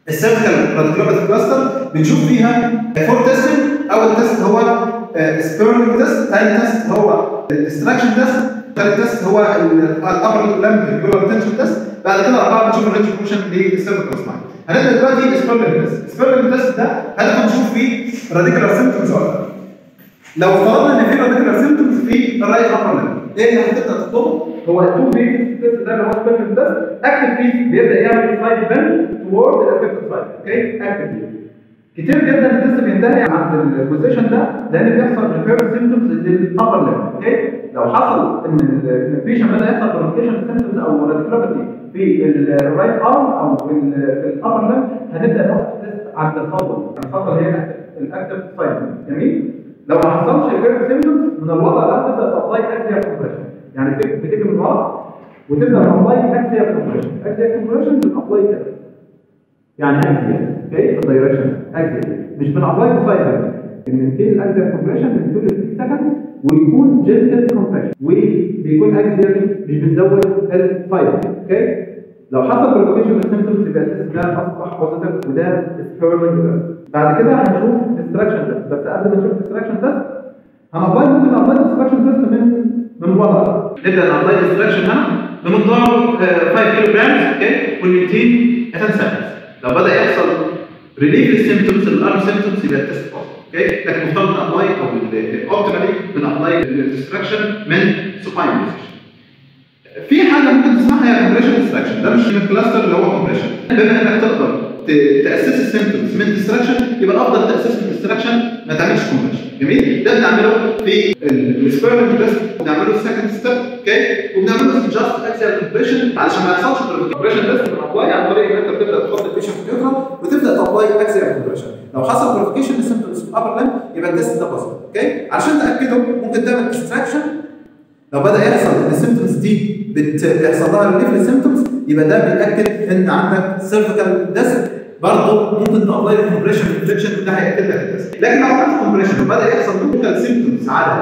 السيرفيكال راديكولوباثي كلاستر بنشوف فيها فور تيستنج اول تيست هو سبيرمنج تيست ثاني تيست هو الديستراكشن تيست ثالث تيست هو الابر لمب يولر تنشن تيست بعد كده اربعه بنشوف الرينج فانكشن للسيرفيكال سباين هنبدا دلوقتي سبيرمنج تيست سبيرمنج تيست ده هدفه نشوف فيه راديكولار سيمبتومز ولا لا لو افترضنا ان في راديكولار سيمبتومز في الرايت ابر لمب ايه اللي هتبدا تطلبه هو التو بيز تيست ده اللي هو سبيرمنج تيست اكتف بيز بيبدا يعمل سايد بند توورد الافكتد سايد اوكي اكتف بيز كتير جدا التست بينتهي عند البوزيشن ده لان بيحصل ريفير سيمبتومز للابر ليمب اوكي لو حصل ان البيشن بدا يحصل كوميونيكيشن سيمبتومز او راديكولوباثي في الرايت ارم او في الابر ليمب هنبدا نوقف التست عند الخطوه الخطوه اللي هي الاكتف سايد جميل لو ما حصلش ريفير سيمبتومز من الوضع ده تبدا تابلاي اكسيال كومبريشن يعني بتيجي من ورا وتبدا تابلاي اكسيال كومبريشن اكسيال كومبريشن بتابلاي كده يعني اكسيال اوكي الدايركشن اكسيال مش بنابلاي سايد بننتهي الاكسيال كومبريشن من 2 ل 3 سكند ويكون جنتل كومبريشن وبيكون اكسيال مش بنزود الفايبر اوكي لو حصل بروفوكيشن سيمبتومز يبقى التست ده اصبح بوزيتيف وده سبيرمنج بعد كده هنشوف ديستراكشن تيست بس قبل ما نشوف ديستراكشن تيست هنابلاي ممكن نابلاي ديستراكشن تيست من من بره نبدا نابلاي ديستراكشن هنا بمقدار 5 كيلو جرام اوكي والمينتين 10 سكندز لو بدا يحصل ريليف للسيمبتومز الارم سيمبتومز يبقى التست اوكي لكن مفترض نابلاي او اوبتيمالي بنابلاي الديستراكشن من سوباين بوزيشن في حاجه ممكن تسمعها هي كومبريشن ديستراكشن ده مش من الكلاستر اللي هو كومبريشن بما انك تقدر تاسس السيمبتومز من ديستراكشن يبقى الافضل تاسس الديستراكشن ما تعملش كومبريشن جميل ده بنعمله في السبيرمنت تيست بنعمله السكند ستيب اوكي وبنعمله جاست اكسيال كومبريشن علشان ما يحصلش كومبريشن تيست بنابلاي عن طريق ان انت بتبدا تحط البيشن في اليوترا وتبدا تابلاي اكسيال كومبريشن لو حصل بروفيكيشن للسيمبتومز في الابر لمب يبقى التيست ده بسيط اوكي عشان تاكده ممكن تعمل ديستراكشن لو بدا يحصل ان السيمبتومز دي بيحصل لها ريليف للسيمبتومز يبقى ده بيأكد ان عندك سيرفيكال ديسك برضه ممكن تابلاي كومبريشن انفكشن وده هيأكد لك الديسك لكن لو عملت كومبريشن وبدا يحصل لوكال سيمبتومز على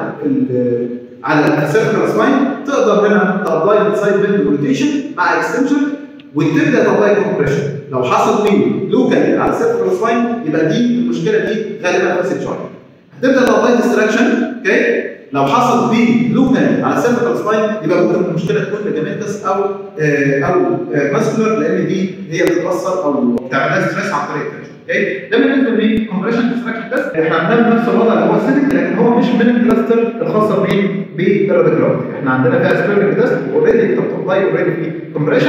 على السيرفيكال سباين تقدر هنا تابلاي السايد بند روتيشن مع اكستنشن وتبدا تابلاي كومبريشن لو حصل فيه لوكال على السيرفيكال سباين يبقى دي المشكله دي غالبا فاسد شويه هتبدا تابلاي ديستراكشن اوكي لو حصل فيه لوكال على سيرفيكال سباين يبقى ممكن المشكله تكون ليجامنتس او آه او آه ماسكولار لان دي هي بتتاثر او بتعمل لها ستريس عن طريق التنشن اوكي ده بالنسبه للكومبريشن ديستراكشن تيست احنا عندنا نفس الوضع اللي هو السيتنج لكن هو مش من الكلاستر الخاصه بمين بالراديكولوجي احنا عندنا فيها سبيرمنج تيست اوريدي انت بتابلاي اوريدي في كومبريشن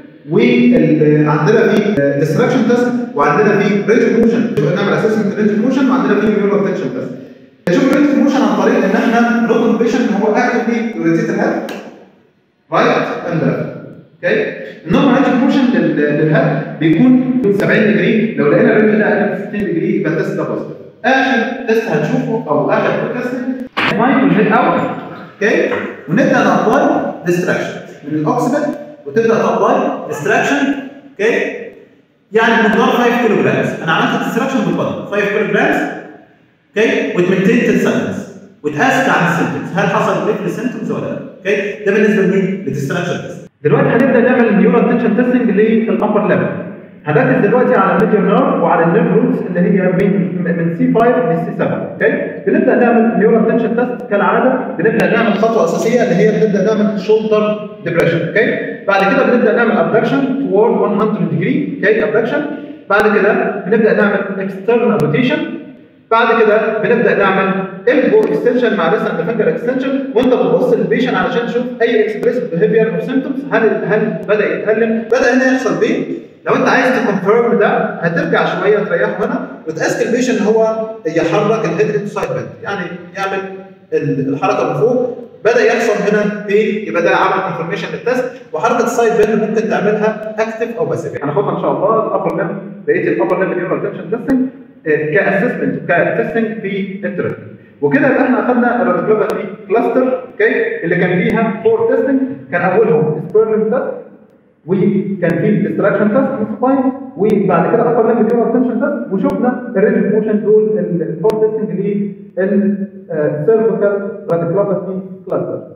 وعندنا في ديستراكشن تيست وعندنا في رينج موشن نعمل اسسمنت رينج موشن وعندنا في نيورال تنشن تيست نشوف الرينج موشن عن طريق ان احنا نطلب بيشن هو اكتفلي يوريتيت الهيد رايت اند ليفت اوكي النورمال رينج موشن للهيد بيكون 70 ديجري لو لقينا الرينج ده اقل من 60 ديجري يبقى التست ده بوزيتيف اخر تيست هنشوفه او اخر تيست مايند والهيد اوت اوكي ونبدا نابلاي ديستراكشن من الاوكسيدنت وتبدا تابلاي ديستراكشن اوكي يعني بمقدار 5 كيلو جرام انا عملت ديستراكشن بالبطن 5 كيلو جرام اوكي وتمنتين 10 سكندز وتاسك عن السيمتومز هل حصل بريك للسيمتومز ولا لا اوكي ده بالنسبه لمين للديستراكشن تيست دلوقتي هنبدا نعمل النيورال تنشن تيستنج للابر ليفل هنركز دلوقتي على الميديوم نيرف وعلى النيرف روتس اللي هي من من سي 5 لسي 7 اوكي بنبدا نعمل نيورال تنشن تيست كالعاده بنبدا نعمل خطوه اساسيه اللي هي بنبدا نعمل شولدر ديبريشن اوكي بعد كده بنبدا نعمل ابدكشن توورد 100 ديجري اوكي ابدكشن بعد كده بنبدا نعمل اكسترنال روتيشن بعد كده بنبدا نعمل البو اكستنشن مع ريست اند فينجر اكستنشن وانت بتبص للبيشن علشان تشوف اي اكسبريسيف بيهيفير او سيمبتومز هل هل بدا يتكلم بدا هنا يحصل بين لو انت عايز تكونفيرم ده هترجع شويه تريحه هنا وتاسك البيشن ان هو يحرك الهيد تو سايد بند يعني يعمل الحركه من فوق بدا يحصل هنا بين يبقى ده عمل كونفرميشن للتست وحركه السايد بند ممكن تعملها اكتف او باسيف هناخدها ان شاء الله الابر ليفل بقيه الابر ليفل نيورال تنشن تيستنج كاسسمنت كتستنج في الترند وكده يبقى احنا اخذنا الراديكولوباثي كلاستر اوكي اللي كان فيها فور تيستنج كان اولهم سبيرلين تيست وكان في ديستراكشن تيست من سباين وبعد كده ابر ليفل نيورال تنشن تيست وشفنا الرينج موشن دول الفور تيستنج للسيرفيكال راديكولوباثي كلاستر